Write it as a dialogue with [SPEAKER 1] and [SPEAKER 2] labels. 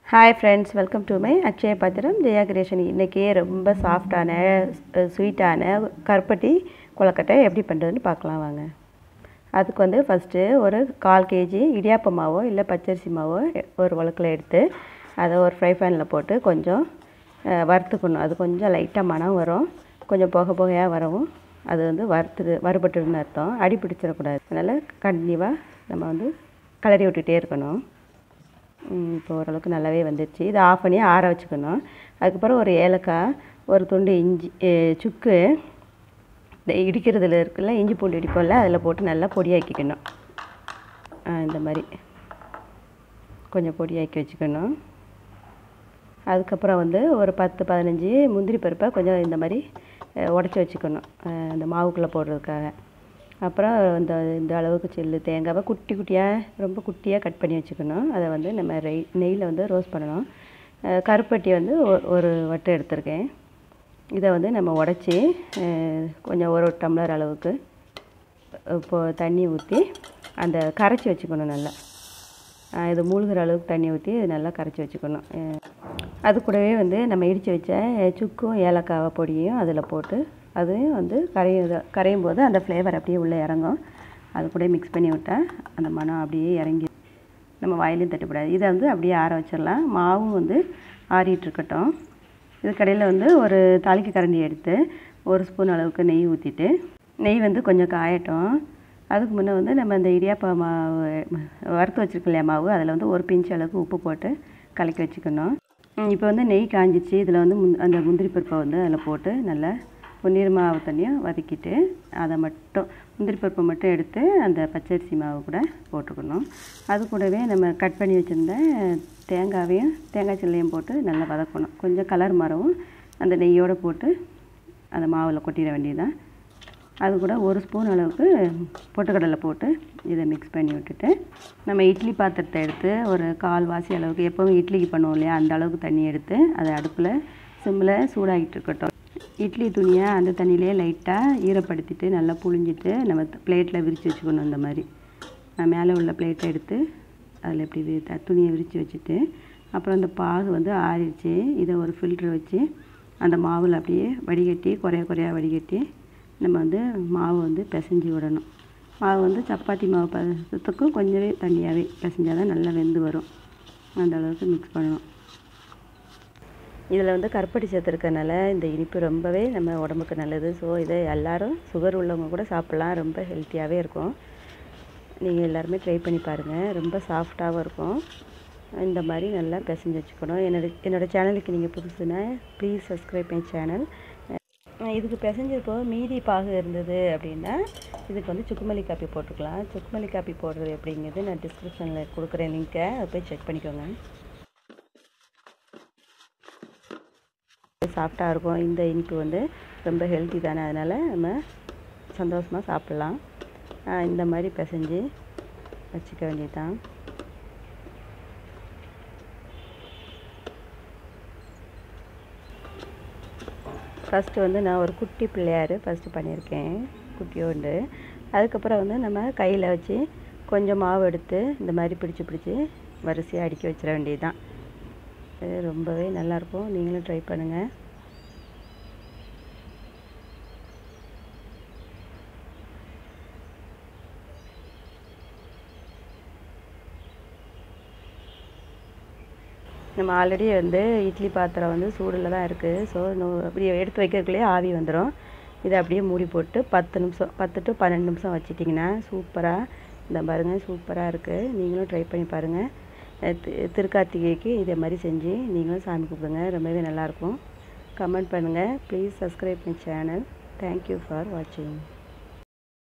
[SPEAKER 1] hi friends welcome to my Akshaya Pathiram Jaya கிரேஷன் இன்றைக்கி ரொம்ப சாஃப்டான ஸ்வீட்டான கருப்பட்டி கொலக்கட்டை எப்படி பண்ணுறதுன்னு பார்க்கலாம் வாங்க அதுக்கு வந்து ஃபஸ்ட்டு ஒரு கால் கேஜி இடியாப்ப மாவோ இல்லை பச்சரிசி மாவோ ஒரு உலக்கில் எடுத்து அதை ஒரு ஃப்ரை பேனில் போட்டு கொஞ்சம் அஹ், வறுத்துக்கணும் அது கொஞ்சம் லைட்டாக மணம் வரும் கொஞ்சம் புகை புகையாக வரவும் அது வந்து வறுத்துது வறுபட்டுருன்னு அர்த்தம் அடி பிடிச்சிடக்கூடாது அதனால் கண்டினியூவாக நம்ம வந்து கிளறி விட்டுட்டே இருக்கணும் ம், இப்போ ஓரளவுக்கு நல்லாவே வந்துடுச்சு இதை ஆஃப் பண்ணி ஆற வச்சுக்கணும் அதுக்கப்புறம் ஒரு ஏலக்காய் ஒரு துண்டு இஞ்சி ஏ, சுக்கு இந்த இடிக்கிறதுல இருக்குல்ல இஞ்சி பூண்டு இடிப்போம்ல அதில் போட்டு நல்லா பொடியாக்கிக்கணும் ஆ, இந்த மாதிரி கொஞ்சம் பொடியாக்கி வச்சுக்கணும் அதுக்கப்புறம் வந்து ஒரு பத்து பதினஞ்சு முந்திரி பருப்பை கொஞ்சம் இந்த மாதிரி உடச்சி வச்சுக்கணும் அஹ் இந்த மாவுக்குள்ளே போடுறதுக்காக அப்புறம் இந்த இந்த அளவுக்கு சில்லு தேங்காவை குட்டி குட்டியாக ரொம்ப குட்டியாக கட் பண்ணி வச்சுக்கணும் அதை வந்து நம்ம ரெய் நெய்யில் வந்து ரோஸ்ட் பண்ணணும் அஹ் கருப்பட்டி வந்து ஒ- ஒரு வட்டு எடுத்திருக்கேன் இதை வந்து நம்ம உடச்சி கொஞ்சம் ஒரு டம்ளர் அளவுக்கு இப்போ தண்ணி ஊற்றி அந்த கரைச்சி வச்சுக்கணும் நல்லா ஆஹ் இது மூழ்கிற அளவுக்கு தண்ணி ஊற்றி இது நல்லா கரைச்சி வச்சுக்கணும் அஹ் அது கூடவே வந்து நம்ம இடித்து வச்ச அஹ் சுக்கும் ஏலக்காய் பொடியும் அதில் போட்டு அதையும் வந்து கரையும் கரையும் போது அந்த ஃப்ளேவர் அப்படியே உள்ளே இறங்கும் அது கூட மிக்ஸ் பண்ணி விட்டால் அந்த மனம் அப்படியே இறங்கி நம்ம வாயிலையும் தட்டுப்படாது இதை வந்து அப்படியே ஆற வச்சிடலாம் மாவும் வந்து ஆறிட்டு இருக்கட்டும் இது கடையில் வந்து ஒரு தாளிக்கு கரண்டி எடுத்து ஒரு ஸ்பூன் அளவுக்கு நெய் ஊற்றிட்டு நெய் வந்து கொஞ்சம் காயட்டும் அதுக்கு முன்னே வந்து நம்ம இந்த இடியாப்பா மாவு வறுத்து வச்சிருக்கோம் இல்லையா மாவு அதில் வந்து ஒரு பிஞ்ச் அளவுக்கு உப்பு போட்டு கலக்கி வச்சுக்கணும் இப்போ வந்து நெய் காஞ்சிச்சு இதில் வந்து முந் அந்த முந்திரி பருப்பை வந்து அதில் போட்டு நல்லா பொன்னீர் மாவு தண்ணியும் வதக்கிட்டு அதை மட்டும் முந்திரி பருப்பை மட்டும் எடுத்து அந்த பச்சரிசி மாவு கூட போட்டுக்கணும் அது கூடவே நம்ம கட் பண்ணி வச்சுருந்த தேங்காவையும் தேங்காய் சில்லையும் போட்டு நல்லா வதக்கணும் கொஞ்சம் கலர் மாறவும் அந்த நெய்யோடு போட்டு அந்த மாவில் கொட்டிட வேண்டியதுதான் அது கூட ஒரு ஸ்பூன் அளவுக்கு பொட்டுக்கடலை போட்டு இதை மிக்ஸ் பண்ணி விட்டுட்டு நம்ம இட்லி பாத்திரத்தை எடுத்து ஒரு கால் வாசி அளவுக்கு எப்போவும் இட்லிக்கு பண்ணுவோம் இல்லையா அந்த அளவுக்கு தண்ணி எடுத்து அதை அடுப்பில் சிம்மில் சூடாகிட்டு இருக்கட்டும் இட்லி துணியை அந்த தண்ணியிலே லைட்டாக ஈரப்படுத்திட்டு நல்லா புழிஞ்சிட்டு நம்ம பிளேட்டில் விரித்து வச்சுக்கணும் இந்த மாதிரி நான் மேலே உள்ள பிளேட்டை எடுத்து அதில் இப்படி வி- த- துணியை விரித்து வச்சுட்டு அப்புறம் அந்த பாகு வந்து ஆறிடுச்சு இதை ஒரு ஃபில்ட்ரு வச்சு அந்த மாவில் அப்படியே வடிகட்டி குறைய குறையா வடிகட்டி நம்ம வந்து மாவு வந்து பிசைஞ்சு விடணும் மாவு வந்து சப்பாத்தி மாவு பதத்துக்கும் கொஞ்சமே தண்ணியாகவே பிசைஞ்சால் தான் நல்லா வெந்து வரும் அந்த அளவுக்கு மிக்ஸ் பண்ணணும் இதில் வந்து கருப்பட்டி சேர்த்துருக்கனால இந்த இனிப்பு ரொம்பவே நம்ம உடம்புக்கு நல்லது ஸோ இதை எல்லாரும் சுகர் உள்ளவங்க கூட சாப்பிட்லாம் ரொம்ப ஹெல்த்தியாகவே இருக்கும் நீங்கள் எல்லாருமே ட்ரை பண்ணி பாருங்கள் ரொம்ப சாஃப்டாகவும் இருக்கும் இந்த மாதிரி நல்லா பிசைஞ்சு வச்சுக்கணும் என்னோட என்னோடய சேனலுக்கு நீங்கள் புதுசுனா ப்ளீஸ் சப்ஸ்கிரைப் மை சேனல் இதுக்கு பிசைஞ்சப்போ மீதி பாகு இருந்தது அப்படின்னா இதுக்கு வந்து சுக்குமல்லி காப்பி போட்டுக்கலாம் சுக்குமல்லி காப்பி போடுறது எப்படிங்கிறது நான் டிஸ்கிரிப்ஷனில் கொடுக்குறேன் லிங்க்கை அதை போய் செக் பண்ணிக்கோங்க சாஃப்டாக இருக்கும் இந்த இனிப்பு வந்து ரொம்ப ஹெல்த்தி தானே அதனால் நம்ம சந்தோஷமாக சாப்பிட்லாம் ஆஹ் இந்த மாதிரி பிசைஞ்சு வச்சுக்க வேண்டியதுதான் ஃபஸ்ட்டு வந்து நான் ஒரு குட்டி பிள்ளையார் ஃபஸ்ட்டு பண்ணியிருக்கேன் குட்டியோண்டு அதுக்கப்புறம் வந்து நம்ம கையில் வச்சு கொஞ்சம் மாவு எடுத்து இந்த மாதிரி பிடிச்சி பிடிச்சி வரிசையாக அடுக்கி வச்சிட வேண்டியது தான் இது ரொம்பவே நல்லாயிருக்கும் நீங்களும் ட்ரை பண்ணுங்கள் நம்ம ஆல்ரெடி வந்து இட்லி பாத்திரம் வந்து சூடில் தான் இருக்குது ஸோ அப்படியே எடுத்து வைக்கிறதுக்குள்ளேயே ஆவி வந்துடும் இதை அப்படியே மூடி போட்டு பத்து நிமிஷம் பத்து டு பன்னெண்டு நிமிஷம் வச்சிட்டிங்கன்னா சூப்பராக இந்த பாருங்கள் சூப்பராக இருக்குது நீங்களும் ட்ரை பண்ணி பாருங்கள் அஹ் தி- திருக்கார்த்திகைக்கு இதே மாதிரி செஞ்சு நீங்களும் சாமி கும்பிடுங்க ரொம்பவே நல்லாயிருக்கும் கமெண்ட் பண்ணுங்கள் please subscribe my channel thank you for வாட்சிங்